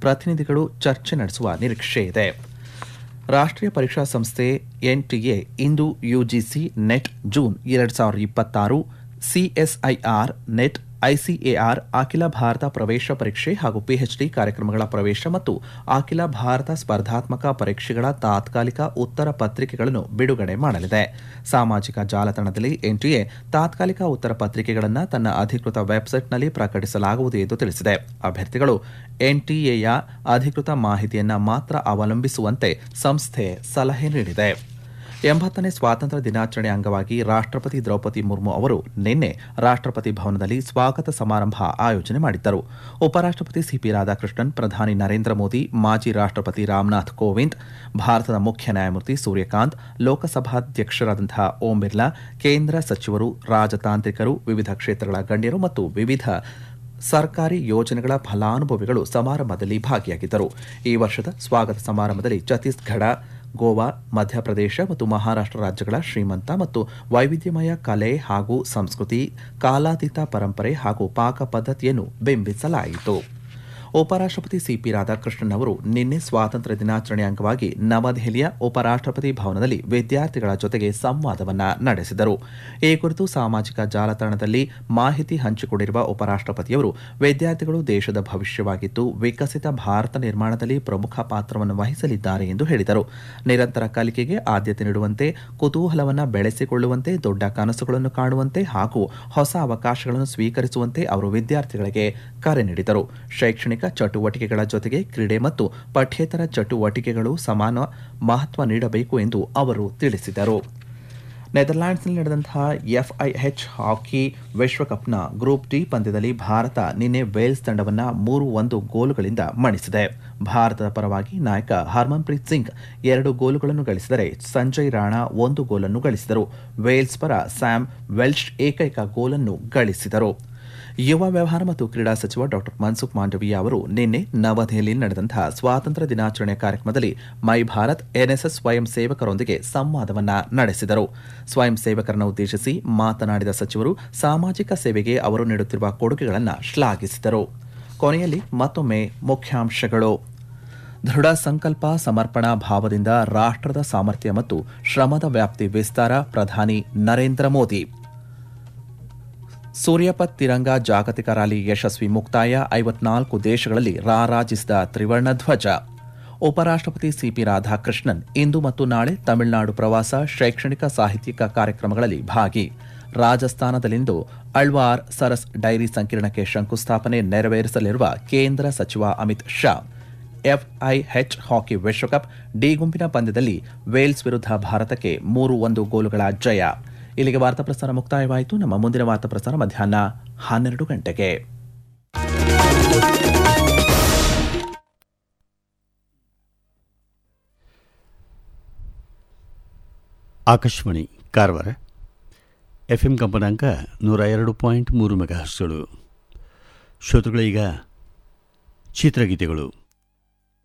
ಪ್ರತಿನಿಧಿಗಳು ಚರ್ಚೆ ನಡೆಸುವ ನಿರೀಕ್ಷೆ ಇದೆ ರಾಷ್ಟ್ರೀಯ ಪರೀಕ್ಷಾ ಸಂಸ್ಥೆ ಎನ್ಟಿಎ ಇಂದು ಯುಜಿಸಿ ನೆಟ್ ಜೂನ್ ಎರಡು ಸಾವಿರದ ಇಪ್ಪತ್ತಾರು ಸಿಎಸ್ಐಆರ್ ನೆಟ್ ಐಸಿಎಆರ್ ಅಖಿಲ ಭಾರತ ಪ್ರವೇಶ ಪರೀಕ್ಷೆ ಹಾಗೂ ಪಿಎಚ್ಡಿ ಕಾರ್ಯಕ್ರಮಗಳ ಪ್ರವೇಶ ಮತ್ತು ಅಖಿಲ ಭಾರತ ಸ್ಪರ್ಧಾತ್ಮಕ ಪರೀಕ್ಷೆಗಳ ತಾತ್ಕಾಲಿಕ ಉತ್ತರ ಪತ್ರಿಕೆಗಳನ್ನು ಬಿಡುಗಡೆ ಮಾಡಲಿದೆ ಸಾಮಾಜಿಕ ಜಾಲತಾಣದಲ್ಲಿ ಎನ್ಟಿಎ ತಾತ್ಕಾಲಿಕ ಉತ್ತರ ಪತ್ರಿಕೆಗಳನ್ನು ತನ್ನ ಅಧಿಕೃತ ವೆಬ್ಸೈಟ್ನಲ್ಲಿ ಪ್ರಕಟಿಸಲಾಗುವುದು ಎಂದು ತಿಳಿಸಿದೆ ಅಭ್ಯರ್ಥಿಗಳು ಎನ್ಟಿಎಯ ಅಧಿಕೃತ ಮಾಹಿತಿಯನ್ನು ಮಾತ್ರ ಅವಲಂಬಿಸುವಂತೆ ಸಂಸ್ಥೆ ಸಲಹೆ ನೀಡಿದೆ ಎಂಬತ್ತನೇ ಸ್ವಾತಂತ್ರ್ಯ ದಿನಾಚರಣೆ ಅಂಗವಾಗಿ ರಾಷ್ಟ್ರಪತಿ ದ್ರೌಪದಿ ಮುರ್ಮು ಅವರು ನಿನ್ನೆ ರಾಷ್ಟ್ರಪತಿ ಭವನದಲ್ಲಿ ಸ್ವಾಗತ ಸಮಾರಂಭ ಆಯೋಜನೆ ಮಾಡಿದ್ದರು ಉಪರಾಷ್ಟ್ರಪತಿ ಸಿಪಿ ರಾಧಾಕೃಷ್ಣನ್ ಪ್ರಧಾನಿ ನರೇಂದ್ರ ಮೋದಿ ಮಾಜಿ ರಾಷ್ಟ್ರಪತಿ ರಾಮನಾಥ್ ಕೋವಿಂದ್ ಭಾರತದ ಮುಖ್ಯ ನ್ಯಾಯಮೂರ್ತಿ ಸೂರ್ಯಕಾಂತ್ ಲೋಕಸಭಾಧ್ಯಕ್ಷರಾದಂತಹ ಓಂ ಬಿರ್ಲಾ ಕೇಂದ್ರ ಸಚಿವರು ರಾಜತಾಂತ್ರಿಕರು ವಿವಿಧ ಕ್ಷೇತ್ರಗಳ ಗಣ್ಯರು ಮತ್ತು ವಿವಿಧ ಸರ್ಕಾರಿ ಯೋಜನೆಗಳ ಫಲಾನುಭವಿಗಳು ಸಮಾರಂಭದಲ್ಲಿ ಭಾಗಿಯಾಗಿದ್ದರು ಈ ವರ್ಷದ ಸ್ವಾಗತ ಸಮಾರಂಭದಲ್ಲಿ ಛತ್ತೀಸ್ಗಢ ಗೋವಾ ಮಧ್ಯಪ್ರದೇಶ ಮತ್ತು ಮಹಾರಾಷ್ಟ್ರ ರಾಜ್ಯಗಳ ಶ್ರೀಮಂತ ಮತ್ತು ವೈವಿಧ್ಯಮಯ ಕಲೆ ಹಾಗೂ ಸಂಸ್ಕೃತಿ ಕಾಲಾತೀತ ಪರಂಪರೆ ಹಾಗೂ ಪಾಕ ಪದ್ಧತಿಯನ್ನು ಬಿಂಬಿಸಲಾಯಿತು ಉಪರಾಷ್ಟ್ರಪತಿ ಸಿಪಿ ರಾಧಾಕೃಷ್ಣನ್ ಅವರು ನಿನ್ನೆ ಸ್ವಾತಂತ್ರ್ಯ ದಿನಾಚರಣೆ ಅಂಗವಾಗಿ ನವದೆಹಲಿಯ ಉಪರಾಷ್ಟ್ರಪತಿ ಭವನದಲ್ಲಿ ವಿದ್ಯಾರ್ಥಿಗಳ ಜೊತೆಗೆ ಸಂವಾದವನ್ನ ನಡೆಸಿದರು ಈ ಕುರಿತು ಸಾಮಾಜಿಕ ಜಾಲತಾಣದಲ್ಲಿ ಮಾಹಿತಿ ಹಂಚಿಕೊಂಡಿರುವ ಉಪರಾಷ್ಟ್ರಪತಿಯವರು ವಿದ್ಯಾರ್ಥಿಗಳು ದೇಶದ ಭವಿಷ್ಯವಾಗಿದ್ದು ವಿಕಸಿತ ಭಾರತ ನಿರ್ಮಾಣದಲ್ಲಿ ಪ್ರಮುಖ ಪಾತ್ರವನ್ನು ವಹಿಸಲಿದ್ದಾರೆ ಎಂದು ಹೇಳಿದರು ನಿರಂತರ ಕಲಿಕೆಗೆ ಆದ್ಯತೆ ನೀಡುವಂತೆ ಕುತೂಹಲವನ್ನು ಬೆಳೆಸಿಕೊಳ್ಳುವಂತೆ ದೊಡ್ಡ ಕನಸುಗಳನ್ನು ಕಾಣುವಂತೆ ಹಾಗೂ ಹೊಸ ಅವಕಾಶಗಳನ್ನು ಸ್ವೀಕರಿಸುವಂತೆ ಅವರು ವಿದ್ಯಾರ್ಥಿಗಳಿಗೆ ಕರೆ ನೀಡಿದರು ಶೈಕ್ಷಣಿಕ ಚಟುವಟಿಕೆಗಳ ಜೊತೆಗೆ ಕ್ರೀಡೆ ಮತ್ತು ಪಠ್ಯೇತರ ಚಟುವಟಿಕೆಗಳು ಸಮಾನ ಮಹತ್ವ ನೀಡಬೇಕು ಎಂದು ಅವರು ತಿಳಿಸಿದರು ನೆದರ್ಲ್ಯಾಂಡ್ಸ್ನಲ್ಲಿ ನಡೆದಂತಹ ಎಫ್ಐಎಚ್ ಹಾಕಿ ವಿಶ್ವಕಪ್ನ ಗ್ರೂಪ್ ಡಿ ಪಂದ್ಯದಲ್ಲಿ ಭಾರತ ನಿನ್ನೆ ವೇಲ್ಸ್ ತಂಡವನ್ನು ಮೂರು ಒಂದು ಗೋಲುಗಳಿಂದ ಮಣಿಸಿದೆ ಭಾರತದ ಪರವಾಗಿ ನಾಯಕ ಹರ್ಮನ್ಪ್ರೀತ್ ಸಿಂಗ್ ಎರಡು ಗೋಲುಗಳನ್ನು ಗಳಿಸಿದರೆ ಸಂಜಯ್ ರಾಣಾ ಒಂದು ಗೋಲನ್ನು ಗಳಿಸಿದರು ವೇಲ್ಸ್ ಪರ ಸ್ಯಾಮ್ ವೆಲ್ಶ್ ಏಕೈಕ ಗೋಲನ್ನು ಗಳಿಸಿದರು ಯುವ ವ್ಯವಹಾರ ಮತ್ತು ಕ್ರೀಡಾ ಸಚಿವ ಡಾಕ್ಟರ್ ಮನ್ಸುಖ್ ಮಾಂಡವೀಯ ಅವರು ನಿನ್ನೆ ನವದೆಹಲಿಯಲ್ಲಿ ನಡೆದಂತಹ ಸ್ವಾತಂತ್ರ್ಯ ದಿನಾಚರಣೆ ಕಾರ್ಯಕ್ರಮದಲ್ಲಿ ಮೈ ಭಾರತ್ ಎನ್ಎಸ್ಎಸ್ ಸ್ವಯಂ ಸೇವಕರೊಂದಿಗೆ ಸಂವಾದವನ್ನ ನಡೆಸಿದರು ಸ್ವಯಂ ಸೇವಕರನ್ನು ಉದ್ದೇಶಿಸಿ ಮಾತನಾಡಿದ ಸಚಿವರು ಸಾಮಾಜಿಕ ಸೇವೆಗೆ ಅವರು ನೀಡುತ್ತಿರುವ ಕೊಡುಗೆಗಳನ್ನು ಶ್ಲಾಘಿಸಿದರು ಕೊನೆಯಲ್ಲಿ ಮತ್ತೊಮ್ಮೆ ಮುಖ್ಯಾಂಶಗಳು ದೃಢ ಸಂಕಲ್ಪ ಸಮರ್ಪಣಾ ಭಾವದಿಂದ ರಾಷ್ಟ್ರದ ಸಾಮರ್ಥ್ಯ ಮತ್ತು ಶ್ರಮದ ವ್ಯಾಪ್ತಿ ವಿಸ್ತಾರ ಪ್ರಧಾನಿ ನರೇಂದ್ರ ಮೋದಿ ಸೂರ್ಯಪತ್ ತಿರಂಗ ಜಾಗತಿಕ ರ್ಯಾಲಿ ಯಶಸ್ವಿ ಮುಕ್ತಾಯ ಐವತ್ನಾಲ್ಕು ದೇಶಗಳಲ್ಲಿ ರಾರಾಜಿಸಿದ ತ್ರಿವರ್ಣ ಧ್ವಜ ಉಪರಾಷ್ಟ್ರಪತಿ ಸಿಪಿ ರಾಧಾಕೃಷ್ಣನ್ ಇಂದು ಮತ್ತು ನಾಳೆ ತಮಿಳುನಾಡು ಪ್ರವಾಸ ಶೈಕ್ಷಣಿಕ ಸಾಹಿತ್ಯಿಕ ಕಾರ್ಯಕ್ರಮಗಳಲ್ಲಿ ಭಾಗಿ ರಾಜಸ್ಥಾನದಲ್ಲಿಂದು ಅಳ್ವಾರ್ ಸರಸ್ ಡೈರಿ ಸಂಕೀರ್ಣಕ್ಕೆ ಶಂಕುಸ್ಥಾಪನೆ ನೆರವೇರಿಸಲಿರುವ ಕೇಂದ್ರ ಸಚಿವ ಅಮಿತ್ ಶಾ ಎಫ್ಐಎಚ್ ಹಾಕಿ ವಿಶ್ವಕಪ್ ಡಿ ಗುಂಪಿನ ಪಂದ್ಯದಲ್ಲಿ ವೇಲ್ಸ್ ವಿರುದ್ಧ ಭಾರತಕ್ಕೆ ಮೂರು ಒಂದು ಗೋಲುಗಳ ಜಯ ಇಲ್ಲಿಗೆ ವಾರ್ತಾ ಪ್ರಸಾರ ಮುಕ್ತಾಯವಾಯಿತು ನಮ್ಮ ಮುಂದಿನ ವಾರ್ತಾ ಪ್ರಸಾರ ಮಧ್ಯಾಹ್ನ ಹನ್ನೆರಡು ಗಂಟೆಗೆ ಆಕಾಶವಾಣಿ ಕಾರವಾರ ಎಫ್ ಎಂ ಕಂಪನಾಂಕ ನೂರ ಎರಡು ಪಾಯಿಂಟ್ ಮೂರು ಮೆಗಾಹರ್ಸ್ಗಳು ಶ್ರೋತೃಗಳೀಗ ಚಿತ್ರಗೀತೆಗಳು